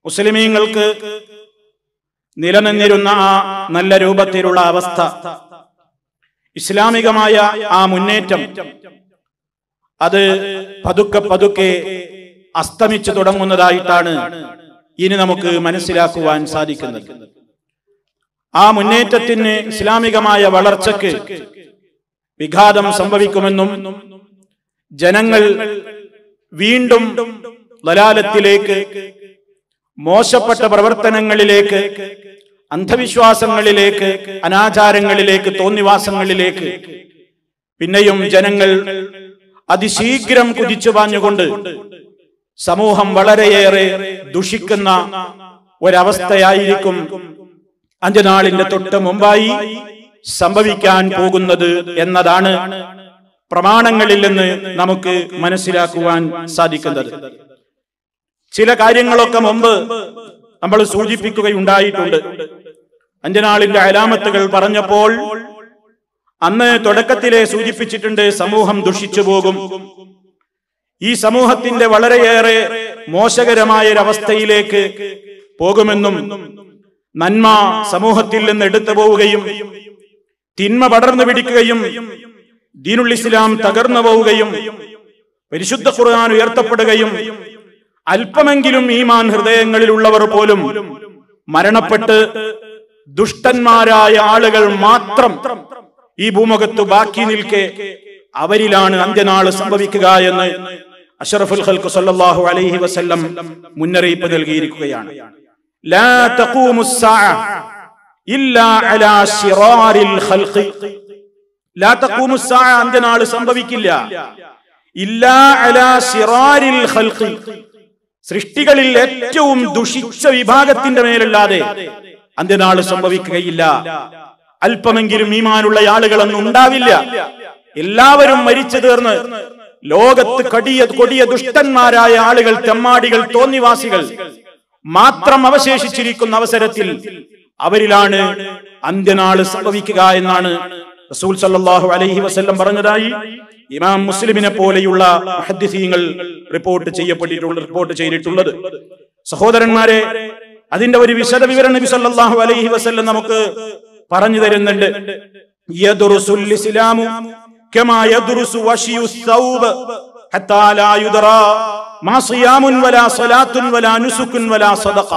മുസ്ലിമീങ്ങൾക്ക് നിലനിന്നിരുന്ന ആ നല്ല രൂപത്തിലുള്ള അവസ്ഥ ഇസ്ലാമികമായ ആ മുന്നേറ്റം അത് പതുക്കെ പതുക്കെ അസ്തമിച്ചു തുടങ്ങുന്നതായിട്ടാണ് ഇനി നമുക്ക് മനസ്സിലാക്കുവാൻ സാധിക്കുന്നത് ആ മുന്നേറ്റത്തിന് ഇസ്ലാമികമായ വളർച്ചയ്ക്ക് വിഘാതം സംഭവിക്കുമെന്നും ജനങ്ങൾ വീണ്ടും ലലാലത്തിലേക്ക് മോശപ്പെട്ട പ്രവർത്തനങ്ങളിലേക്ക് അന്ധവിശ്വാസങ്ങളിലേക്ക് അനാചാരങ്ങളിലേക്ക് തോന്നിവാസങ്ങളിലേക്ക് പിന്നെയും ജനങ്ങൾ അതിശീഘ്രം കുതിച്ചു പാഞ്ഞുകൊണ്ട് സമൂഹം വളരെയേറെ ദുഷിക്കുന്ന ഒരവസ്ഥയായിരിക്കും അഞ്ചനാളിന്റെ തൊട്ട് മുമ്പായി സംഭവിക്കാൻ പോകുന്നത് എന്നതാണ് പ്രമാണങ്ങളിൽ നിന്ന് നമുക്ക് മനസ്സിലാക്കുവാൻ സാധിക്കുന്നത് ചില കാര്യങ്ങളൊക്കെ മുമ്പ് നമ്മൾ സൂചിപ്പിക്കുകയുണ്ടായിട്ടുണ്ട് അഞ്ചനാളിന്റെ അലാമത്തുകൾ പറഞ്ഞപ്പോൾ അന്ന് തുടക്കത്തിലെ സൂചിപ്പിച്ചിട്ടുണ്ട് സമൂഹം ദുഷിച്ചു പോകും ഈ സമൂഹത്തിന്റെ വളരെയേറെ മോശകരമായ ഒരവസ്ഥയിലേക്ക് പോകുമെന്നും നന്മ സമൂഹത്തിൽ നിന്ന് എടുത്തു പോവുകയും തിന്മ പടർന്നു പിടിക്കുകയും ദീനുൽ ഇസ്ലാം തകർന്നു പോവുകയും പരിശുദ്ധ ഖുർആൻ ഉയർത്തപ്പെടുകയും അല്പമെങ്കിലും ഈമാൻ ഹൃദയങ്ങളിലുള്ളവർ പോലും മരണപ്പെട്ട് ദുഷ്ടന്മാരായ ആളുകൾ മാത്രം ഈ ഭൂമുഖത്ത് ബാക്കി നിൽക്കെ അവരിലാണ് അന്ത്യനാൾ സംഭവിക്കുക എന്ന് അഷറഫുൽ ഖൽഖ് സല്ലല്ലാഹു അലൈഹി വസല്ലം മുന്നറിയിപ്പ് നൽകിയിരിക്കുകയാണ് ലാ തഖൂമു الساعة ഇല്ലാ അലാ ശിറാരിൽ ഖൽഖ് ലാ തഖൂമു الساعة അന്ത്യനാൾ സംഭവിക്കില്ല ഇല്ലാ അലാ ശിറാരിൽ ഖൽഖ് സൃഷ്ടികളിൽ ഏറ്റവും ദുഷിച്ച വിഭാഗത്തിന്റെ മേലല്ലാതെ അന്ത്യനാൾ സംഭവിക്കുകയില്ല അല്പമെങ്കിലും ഈമാനുള്ള ആളുകളൊന്നും ഉണ്ടാവില്ല എല്ലാവരും മരിച്ചു തീർന്ന് ലോകത്ത് കടിയ കൊടിയ ദുഷ്ടന്മാരായ ആളുകൾ തെമ്മാടികൾ തോന്നിവാസികൾ മാത്രം അവശേഷിച്ചിരിക്കുന്ന അവസരത്തിൽ അവരിലാണ് അന്ത്യനാൾ സംഭവിക്കുക എന്നാണ് റസൂൽ സല്ലല്ലാഹു അലൈഹി വസല്ലം പറഞ്ഞതായി ഇമാം മുസ്ലിമിനെ പോലെയുള്ള മുഹദ്ദിസീങ്ങൾ റിപ്പോർട്ട് ചെയ്യപ്പെട്ടിട്ടുള്ള റിപ്പോർട്ട് ചെയ്തിട്ടുള്ളത് സഹോദരന്മാരെ അതിന്റെ ഒരു വിശദ വിവരണം നബി സല്ലല്ലാഹു അലൈഹി വസല്ലം നമുക്ക് പറഞ്ഞു തരുന്നുണ്ട് യദ്റുസുൽ ഇസ്ലാമു കമാ യദ്റുസു വശിയു സൗബ് ഹത്താ ലാ യുദ്റാ മാ സിയാമുൻ വലാ സ്വലാത്തുൻ വലാ നുസുക്കുൻ വലാ സദഖ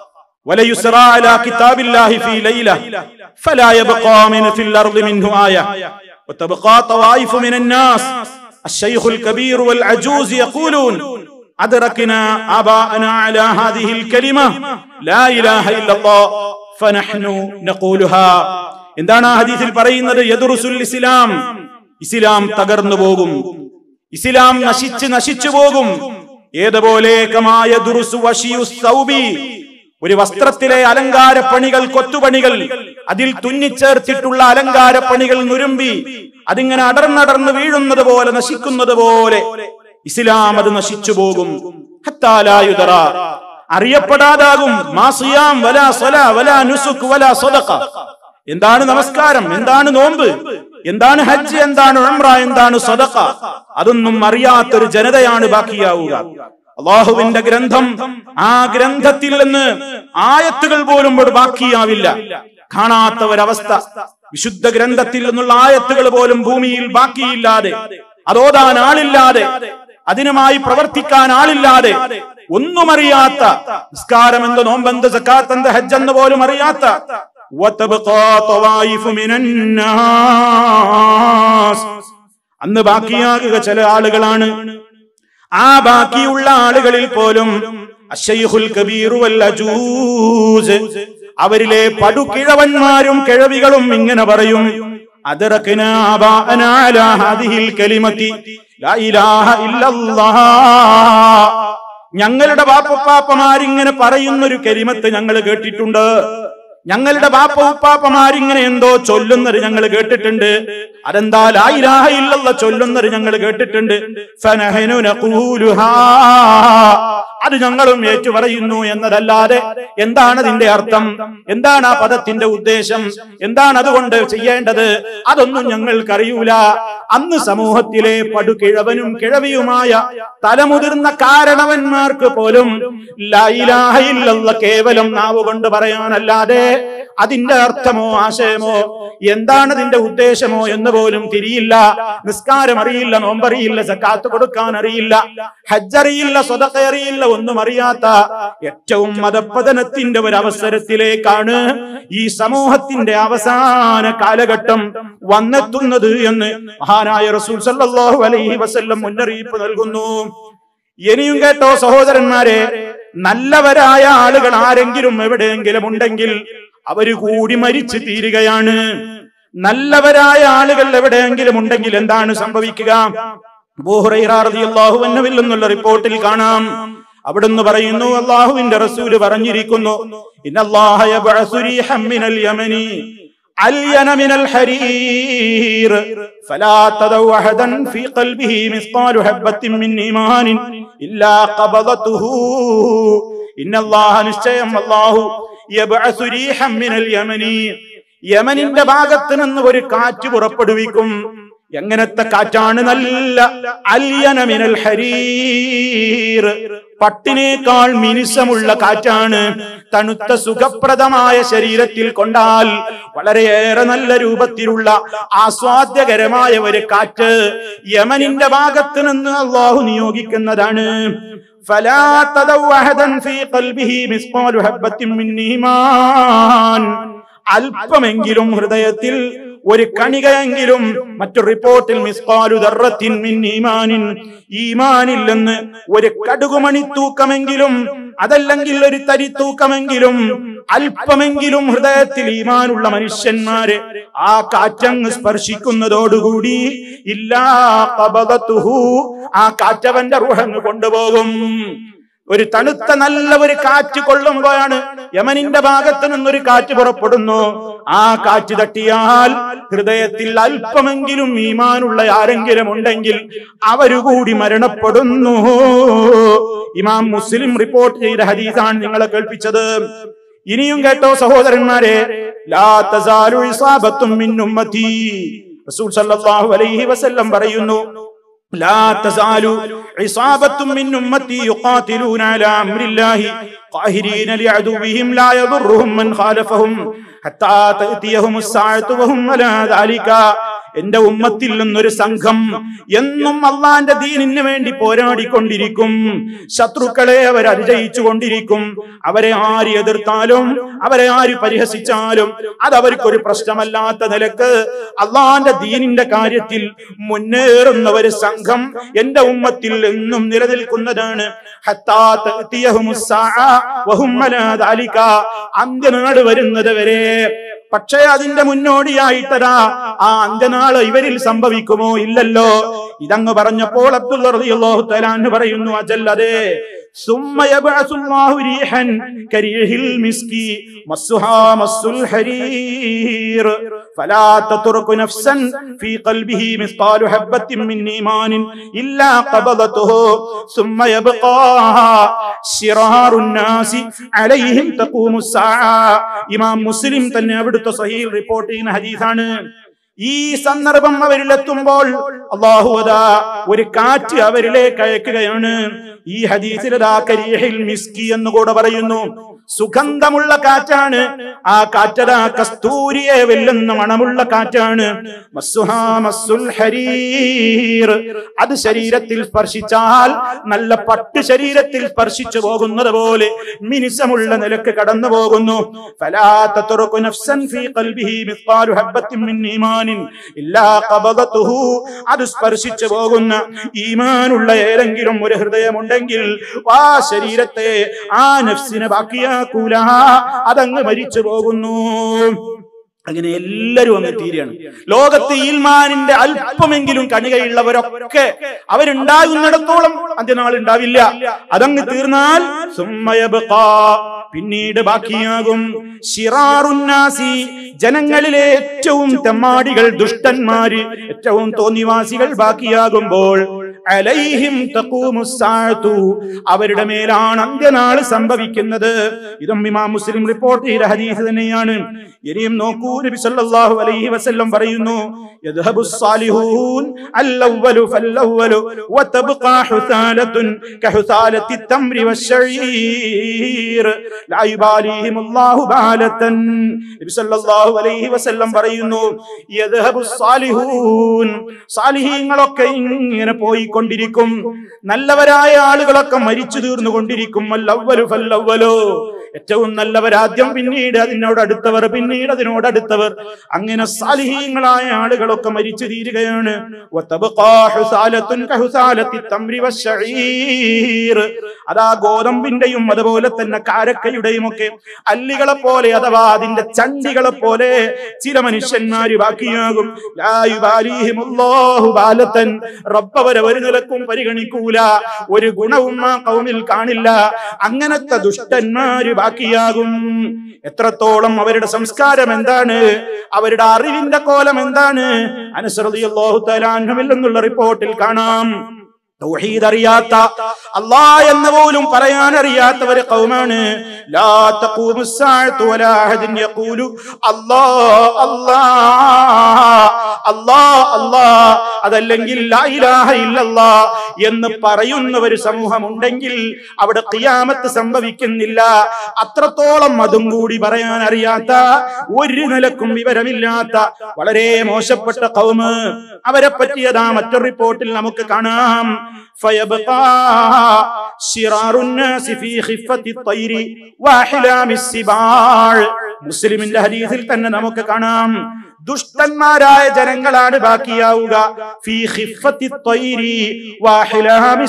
ولا يسرى على كتاب الله في ليلة فلا يبقى من في الأرض منه آية وتبقى طوائف من الناس الشيخ الكبير والعجوز يقولون أدركنا آباءنا على هذه الكلمة لا إله إلا الله فنحن نقولها എന്താണ് ആ ഹദീസിൽ പറയുന്നത് യദുറുസുൽ ഇസ്ലാം ഇസ്ലാം തകർന്നു പോകും ഇസ്ലാം നശിച്ച് നശിച്ചു പോകും ഏതുപോലെ കമായ ദുറുസു വശിയു സൗബി ഒരു വസ്ത്രത്തിലെ അലങ്കാര പണികൾ കൊത്തുപണികൾ അതിൽ തുന്നിച്ചേർത്തിട്ടുള്ള അലങ്കാര പണികൾ നുരുമ്പി അതിങ്ങനെ അടർന്നടർന്ന് വീഴുന്നത് പോലെ നശിക്കുന്നത് പോലെ ഇസ്ലാം അത് നശിച്ചു പോകും ഹത്താലായുതറ അറിയപ്പെടാതാകും മാസിയാം വല സ്വല വല നുസുഖ് വല സ്വതക്ക എന്താണ് നമസ്കാരം എന്താണ് നോമ്പ് എന്താണ് ഹജ്ജ് എന്താണ് ഉംറ എന്താണ് സ്വതക്ക അതൊന്നും അറിയാത്തൊരു ജനതയാണ് ബാക്കിയാവുക അള്ളാഹുവിന്റെ ഗ്രന്ഥം ആ ഗ്രന്ഥത്തിൽ നിന്ന് ആയത്തുകൾ പോലും ഇവിടെ ബാക്കിയാവില്ല കാണാത്ത ഒരവസ്ഥ വിശുദ്ധ ഗ്രന്ഥത്തിൽ നിന്നുള്ള ആയത്തുകൾ പോലും ഭൂമിയിൽ ബാക്കിയില്ലാതെ അതോതാൻ ആളില്ലാതെ അതിനുമായി പ്രവർത്തിക്കാൻ ആളില്ലാതെ ഒന്നും അറിയാത്ത നിസ്കാരം എന്ത് നോമ്പെന്ത് സക്കാത്ത് എന്ത് ഹജ്ജ് എന്ന് പോലും അറിയാത്ത وتبقى طوائف من الناس അന്ന് ബാക്കിയാകുക ചില ആളുകളാണ് ആ ബാക്കിയുള്ള ആളുകളിൽ പോലും അശൈഖുൽ കബീർ വൽ അജൂസ് അവരിലെ പടുകിഴവന്മാരും കിഴവികളും ഇങ്ങനെ പറയും അദറക്നാ ആബാഅനാ അലാ ഹാദിഹിൽ കലിമത്തി ലാ ഇലാഹ ഇല്ലല്ലാഹ് ഞങ്ങളുടെ ബാപ്പപ്പാപ്പമാരിങ്ങനെ പറയുന്നൊരു കരിമത്ത് ഞങ്ങൾ കേട്ടിട്ടുണ്ട് ഞങ്ങളുടെ ബാപ്പ ഉപ്പാപ്പമാരിങ്ങനെ എന്തോ ചൊല്ലുന്നത് ഞങ്ങൾ കേട്ടിട്ടുണ്ട് അതെന്താ ലായിലാഹ ഇല്ലല്ല ചൊല്ലുന്നത് ഞങ്ങൾ കേട്ടിട്ടുണ്ട് ഫനഹനു നഖൂലുഹാ. അത് ഞങ്ങളും ഏറ്റുപറയുന്നു എന്നതല്ലാതെ എന്താണ് അതിന്റെ അർത്ഥം എന്താണ് ആ പദത്തിന്റെ ഉദ്ദേശം എന്താണ് അതുകൊണ്ട് ചെയ്യേണ്ടത് അതൊന്നും ഞങ്ങൾക്കറിയൂല അന്ന് സമൂഹത്തിലെ പടുകിഴവനും കിഴവിയുമായ തലമുതിർന്ന കാരണവന്മാർക്ക് പോലും ലാ ഇലാഹ ഇല്ലല്ലാഹ് കേവലം നാവ് കൊണ്ട് പറയാനല്ലാതെ അതിന്റെ അർത്ഥമോ ആശയമോ എന്താണ് അതിന്റെ ഉദ്ദേശമോ എന്ന് പോലും തിരിയില്ല നിസ്കാരം അറിയില്ല നോമ്പറിയില്ല സക്കാത്ത് കൊടുക്കാൻ അറിയില്ല ഹജ്ജ് അറിയില്ല സ്വതക്ക അറിയില്ല ഒന്നും അറിയാത്ത ഏറ്റവും മതപതനത്തിന്റെ ഒരു അവസരത്തിലേക്കാണ് ഈ സമൂഹത്തിന്റെ അവസാന കാലഘട്ടം വന്നെത്തുന്നത് എന്ന് മഹാനായ റസൂൽ സല്ലല്ലാഹു അലൈഹി വസല്ലം മുന്നറിയിപ്പ് നൽകുന്നു ഇനിയും കേട്ടോ സഹോദരന്മാരെ നല്ലവരായ ആളുകൾ ആരെങ്കിലും എവിടെയെങ്കിലും ഉണ്ടെങ്കിൽ അവര് കൂടി മരിച്ചു തീരുകയാണ് നല്ലവരായ ആളുകൾ എവിടെയെങ്കിലും ഉണ്ടെങ്കിൽ എന്താണ് സംഭവിക്കുക ബൂഹുറൈറാറിയാഹുവിൽ നിന്നുള്ള റിപ്പോർട്ടിൽ കാണാം അവിടുന്ന് പറയുന്നു അള്ളാഹുവിന്റെ റസൂല് പറഞ്ഞിരിക്കുന്നു ഇന്നല്ലാഹ യബ്അസു റീഹം മിനൽ യമനി അൽയന മിനൽ ഹരീർ ഫലാ തദഉ അഹദൻ ഫീ ഖൽബിഹി മിസ്ഖാലു ഹബ്ബത്തിൻ മിൻ ഈമാനിൻ ഇല്ലാ ഖബദതുഹു ഇന്നല്ലാഹ നിശ്ചയം അല്ലാഹു യബ്അസു റീഹം മിനൽ യമനി യമനിന്റെ ഭാഗത്ത് നിന്ന് ഒരു കാറ്റ് പുറപ്പെടുവിക്കും എങ്ങനത്തെ കാറ്റാണ് നല്ല അല്യന മിനൽ ഹരീർ പട്ടിനേക്കാൾ മിനുസമുള്ള കാറ്റാണ് തണുത്ത സുഖപ്രദമായ ശരീരത്തിൽ കൊണ്ടാൽ വളരെയേറെ നല്ല രൂപത്തിലുള്ള ആസ്വാദ്യകരമായ ഒരു കാറ്റ് യമനിന്റെ ഭാഗത്ത് നിന്ന് അള്ളാഹു നിയോഗിക്കുന്നതാണ് فلا تدعوا أحدا في قلبه مثقال حبة من إيمان അല്പമെങ്കിലും ഹൃദയത്തിൽ ഒരു കണികയെങ്കിലും മറ്റൊരു റിപ്പോർട്ടിൽ മിസ്കാലു ദർറത്തിൻ മിൻ ഈമാനിൻ ഈമാനില്ലെന്ന് ഒരു കടുകുമണി തൂക്കമെങ്കിലും അതല്ലെങ്കിൽ ഒരു തരി തൂക്കമെങ്കിലും അല്പമെങ്കിലും ഹൃദയത്തിൽ ഈമാനുള്ള മനുഷ്യന്മാര് ആ കാറ്റങ്ങ് സ്പർശിക്കുന്നതോടുകൂടി ഇല്ലാ ഖബദതുഹു ആ കാറ്റവന്റെ റുഹങ്ങ് കൊണ്ടുപോകും ഒരു തണുത്ത നല്ല ഒരു കാറ്റ് കൊള്ളുമ്പോഴാണ് യമനിന്റെ ഭാഗത്ത് നിന്നൊരു കാറ്റ് പുറപ്പെടുന്നു ആ കാറ്റ് തട്ടിയാൽ ഹൃദയത്തിൽ അല്പമെങ്കിലും ഈമാനുള്ള ആരെങ്കിലും ഉണ്ടെങ്കിൽ അവരുകൂടി മരണപ്പെടുന്നു ഇമാം മുസ്ലിം റിപ്പോർട്ട് ചെയ്ത ഹദീസാണ് നിങ്ങളെ കേൾപ്പിച്ചത് ഇനിയും കേട്ടോ സഹോദരന്മാരെ ലാ തസാലു ഇസാബത്തും മിൻ ഉമ്മത്തി റസൂൽ സല്ലല്ലാഹു അലൈഹി വസല്ലം പറയുന്നു لا تزال عصابة من أمتي يقاتلون على أمر الله قاهرين لعدوهم لا يضرهم من خالفهم حتى تأتيهم الساعة وهم على ذلك എന്റെ ഉമ്മത്തിൽ നിന്നൊരു സംഘം എന്നും അള്ളാന്റെ ദീനിന് വേണ്ടി പോരാടിക്കൊണ്ടിരിക്കും ശത്രുക്കളെ അവർ അതിജയിച്ചു കൊണ്ടിരിക്കും അവരെ ആര് എതിർത്താലും അവരെ ആര് പരിഹസിച്ചാലും അത് അവർക്കൊരു പ്രശ്നമല്ലാത്ത നിലക്ക് അള്ളാന്റെ ദീനിന്റെ കാര്യത്തിൽ മുന്നേറുന്ന ഒരു സംഘം എന്റെ ഉമ്മത്തിൽ എന്നും നിലനിൽക്കുന്നതാണ് ഹത്താ തഅ്തിയഹുമുസ് സാഅ വഹും അലാ ദാലിക. അന്ത്യനാട് വരുന്നത് വരെ പക്ഷേ അതിന്റെ മുന്നോടിയായിട്ടതാ ആ അന്ത്യനാള് ഇവരിൽ സംഭവിക്കുമോ ഇല്ലല്ലോ ഇതങ്ങ് പറഞ്ഞപ്പോൾ അബ്ദുള്ള റളിയല്ലാഹു തആല അൻഹു പറയുന്നു അജല്ലതെ ثم يبعث الله ريحا كريح المسك مسها مس الحرير فلا تترك نفسا في قلبه مثقال حبة من إيمان إلا قبضته ثم يبقى شرار الناس عليهم تقوم الساعة ഇമാം മുസ്ലിം തന്നെ അവിടുത്തെ സഹീൽ റിപ്പോർട്ട് ചെയ്യുന്ന ഹദീസാണ് ഈ സന്ദർഭം അവരിലെത്തുമ്പോൾ അള്ളാഹു അതാ ഒരു കാറ്റ് അവരിലേക്ക് അയക്കുകയാണ് ഈ ഹദീസിലതാ കരീഹിൽ മിസ്കി എന്ന് കൂടെ പറയുന്നു സുഗന്ധമുള്ള കാറ്റാണ് ആ കാറ്റതാ കസ്തൂരിയെ വെല്ലുന്ന മണമുള്ള കാറ്റാണ് മസ്സുഹാ മസ്സുൽ ഹരീർ അത് ശരീരത്തിൽ സ്പർശിച്ചാൽ നല്ല പട്ട് ശരീരത്തിൽ സ്പർശിച്ചു പോകുന്നത് പോലെ മിനിസമുള്ള നിലക്ക് കടന്നു പോകുന്നു فلا تترك نفسا في قلبه مثقال حبة من إيمان إلا قبضته അത് സ്പർശിച്ചു പോകുന്ന ഈമാനുള്ള ഏതെങ്കിലും ഒരു ഹൃദയമുണ്ടെങ്കിൽ ആ ശരീരത്തെ ആ നഫ്സിനെ ബാക്കിയാക്കൂല അതങ്ങ് മരിച്ചു പോകുന്നു അങ്ങനെ എല്ലാവരും അങ്ങ് തീരുകയാണ് ലോകത്ത് ഈൽമാനിന്റെ അല്പമെങ്കിലും കണികയുള്ളവരൊക്കെ അവരുണ്ടാകുന്നിടത്തോളം അന്ത്യനാൾ ഉണ്ടാവില്ല അതങ്ങ് തീർന്നാൽ സുമ്മയബ്ഖാ. പിന്നീട് ബാക്കിയാകും ഷിറാറുന്നാസി ജനങ്ങളിലെ ഏറ്റവും തെമ്മാടികൾ ദുഷ്ടന്മാര് ഏറ്റവും തോന്നിവാസികൾ ബാക്കിയാകുമ്പോൾ അലൈഹിം തഖൂമുസ്സാഅതു അവരുടെ മേലാണ് അന്ത്യനാൾ സംഭവിക്കുന്നത് ഇതും ഇമാം മുസ്ലിം റിപ്പോർട്ട് ചെയ്ത ഹദീസ് തന്നെയാണ് ഇനിയും നോക്കൂ നബി സല്ലല്ലാഹു അലൈഹി വസല്ലം പറയുന്നു യദ്ഹബു സാലിഹൂൻ അല്ലവ്വലു ഫല്ലവ്വലു വതബ്ഖാ ഹുസാലത്തുൻ കഹുസാലത്തി തംരി വശഈർ ലാ യുബാലിഹിം അല്ലാഹു ബാലത്തൻ നബി സല്ലല്ലാഹു അലൈഹി വസല്ലം പറയുന്നു യദ്ഹബു സാലിഹൂൻ സാലിഹീങ്ങളൊക്കെ ഇങ്ങനെ പോയിക്കൊണ്ടിരിക്കും നല്ലവരായ ആളുകളൊക്കെ മരിച്ചു തീർന്നുകൊണ്ടിരിക്കും അല്ലവ്വലു ഫല്ലവ്വലു ഏറ്റവും നല്ലവരാദ്യം പിന്നീട് അതിനോട് അടുത്തവർ പിന്നീട് അതിനോട് അടുത്തവർ അങ്ങനെ സാലിഹീങ്ങളായ ആളുകളൊക്കെ മരിച്ചു തീരുകയാണ് വതബ്ഖാ ഹുസാലത്തുൻ കഹുസാലത്തി തംരി വശഈർ. അതാ ഗോതമ്പിന്റെയും അതുപോലെ തന്നെ കാരക്കയുടെയും ഒക്കെ അല്ലികളെ പോലെ അഥവാ അതിന്റെ ചണ്ടികളെ പോലെ ചില മനുഷ്യന്മാര് ബാക്കിയാകും ലാ യുബാലിഹിമുല്ലാഹു ബാലത്തൻ റബ്ബവരെ ഒരു നിലക്കും പരിഗണിക്കൂല ഒരു ഗുണവും ആ കൗമിൽ കാണില്ല അങ്ങനത്തെ ദുഷ്ടന്മാര് ബാക്കിയാകും എത്രത്തോളം അവരുടെ സംസ്കാരം എന്താണ് അവരുടെ അറിവിന്റെ കോലം എന്താണ് അനുസൃതിയല്ലാഹു തലാൻഹമിൽ നിന്നുള്ള റിപ്പോർട്ടിൽ കാണാം തൗഹീദ് അറിയാത്ത അല്ലാ എന്ന് പോലും പറയാൻ അറിയാത്തവരെ കൗമാണ് ലാ തഖൂമു സ്സാഅത്തു വലാ അഹദുൻ യഖൂലു അല്ലാ അല്ലാ അല്ലാ അല്ലാ അതല്ലെങ്കിൽ ലാ ഇലാഹ ഇല്ലല്ലാ എന്ന് പറയുന്ന ഒരു സമൂഹം ഉണ്ടെങ്കിൽ അവിടെ ഖിയാമത്ത് സംഭവിക്കുന്നില്ല അത്രത്തോളം അതും കൂടി പറയാൻ അറിയാത്ത ഒരു നിലക്കും വിവരമില്ലാത്ത വളരെ മോശപ്പെട്ട കൗമ് അവരെ പറ്റിയതാ മറ്റൊരു റിപ്പോർട്ടിൽ നമുക്ക് കാണാം فيبقى شرار الناس في خفة الطير واحلام السباع മുസ്ലിമിന്റെ ഹദീസിൽ തന്നെ നമുക്ക് കാണാം ദുഷ്ടന്മാരായ ജനങ്ങളാണ് ബാക്കിയാവുക ഫീ ഖിഫത്തി ത്വയ്രി വഅഹ്ലാമി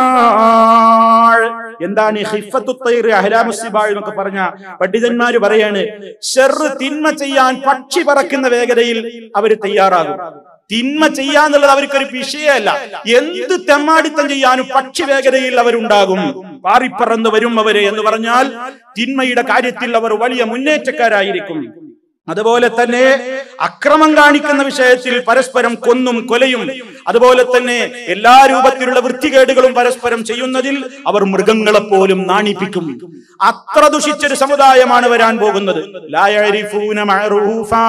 സിബാൾ എന്താണ് ഈ ഖിഫത്തു ത്വയ്രി അഹ്ലാമു സിബാൾ എന്നൊക്കെ പറഞ്ഞ പണ്ഡിതന്മാര് പറയാണ് ഷെറ് തിന്മ ചെയ്യാൻ പക്ഷി പറക്കുന്ന വേഗതയിൽ അവർ തയ്യാറാകും തിന്മ ചെയ്യാന്നുള്ളത് അവർക്കൊരു വിഷയമല്ല എന്ത് തെമ്മാടിത്തം ചെയ്യാനും പക്ഷി വേഗതയിൽ അവരുണ്ടാകും പാറിപ്പറന്ന് വരും അവര് എന്ന് പറഞ്ഞാൽ തിന്മയുടെ കാര്യത്തിൽ അവർ വലിയ മുന്നേറ്റക്കാരായിരിക്കും അതുപോലെ തന്നെ അക്രമം കാണിക്കുന്ന വിഷയത്തിൽ പരസ്പരം കൊന്നും കൊലയും അതുപോലെ തന്നെ എല്ലാ രൂപത്തിലുള്ള വൃത്തികേടുകളും പരസ്പരം ചെയ്യുന്നതിൽ അവർ മൃഗങ്ങളെ പോലും നാണിപ്പിക്കും അത്ര ദുഷിച്ചൊരു സമുദായമാണ് വരാൻ പോകുന്നത് ലാ യഅരിഫൂന മഅറൂഫാ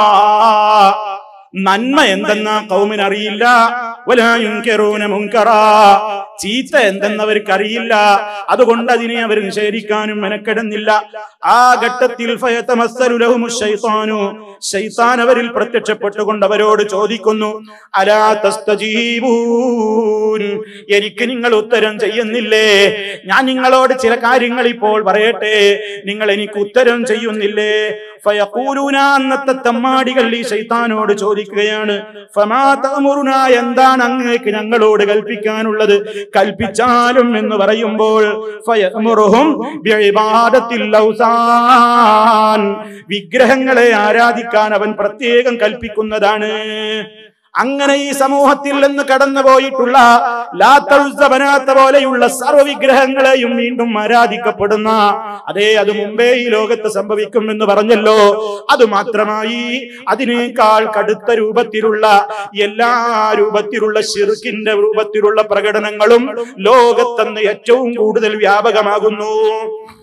നന്മ എന്തെന്ന കൗമിന് അറിയില്ല വലായുങ്കറൂന മുങ്കറാ ചീത്ത എന്തെന്നവർക്ക് അറിയില്ല അതുകൊണ്ട് അതിനെ അവർ നിഷേധിക്കാനും മെനക്കെടുന്നില്ല ആ ഘട്ടത്തിൽ ഫയതമസ്സലു ലഹുമു ശൈത്താനു ശൈത്താൻ അവരിൽ പ്രത്യക്ഷപ്പെട്ടുകൊണ്ട് അവരോട് ചോദിക്കുന്നു അലാ തസ്തജീബൂൻ എനിക്ക് നിങ്ങൾ ഉത്തരം ചെയ്യുന്നില്ലേ ഞാൻ നിങ്ങളോട് ചില കാര്യങ്ങൾ ഇപ്പോൾ പറയട്ടെ നിങ്ങൾ എനിക്ക് ഉത്തരം ചെയ്യുന്നില്ലേ ഫയഖൂലൂന അന്നത്തെ തമ്മാടികൾ ഈ ശൈത്താനോട് ചോദിക്കുകയാണ് ഫമാ തഅമുറുന എന്താണ് അങ്ങേക്ക് ഞങ്ങളോട് കൽപ്പിക്കാനുള്ളത് കൽപ്പിച്ചാലും എന്ന് പറയുമ്പോൾ ഫയഅമുറുഹും ബിഇബാദത്തിൽ ഔസാൻ വിഗ്രഹങ്ങളെ ആരാധിക്കാൻ അവൻ പ്രത്യേകം കൽപ്പിക്കുന്നതാണ് അങ്ങനെ ഈ സമൂഹത്തിൽ നിന്ന് കടന്നുപോയിട്ടുള്ള ലാത്തൗസബനാത്ത പോലെയുള്ള സർവ്വവിഗ്രഹങ്ങളെയും വീണ്ടും ആരാധിക്കപ്പെടുന്ന അതേ അത് മുമ്പേ ഈ ലോകത്ത് സംഭവിക്കും എന്ന് പറഞ്ഞല്ലോ അത് മാത്രമായി അതിനേക്കാൾ കടുത്ത രൂപത്തിലുള്ള എല്ലാ രൂപത്തിലുള്ള ഷിർക്കിന്റെ രൂപത്തിലുള്ള പ്രകടനങ്ങളും ലോകത്തെന്ന് ഏറ്റവും കൂടുതൽ വ്യാപകമാകുന്നു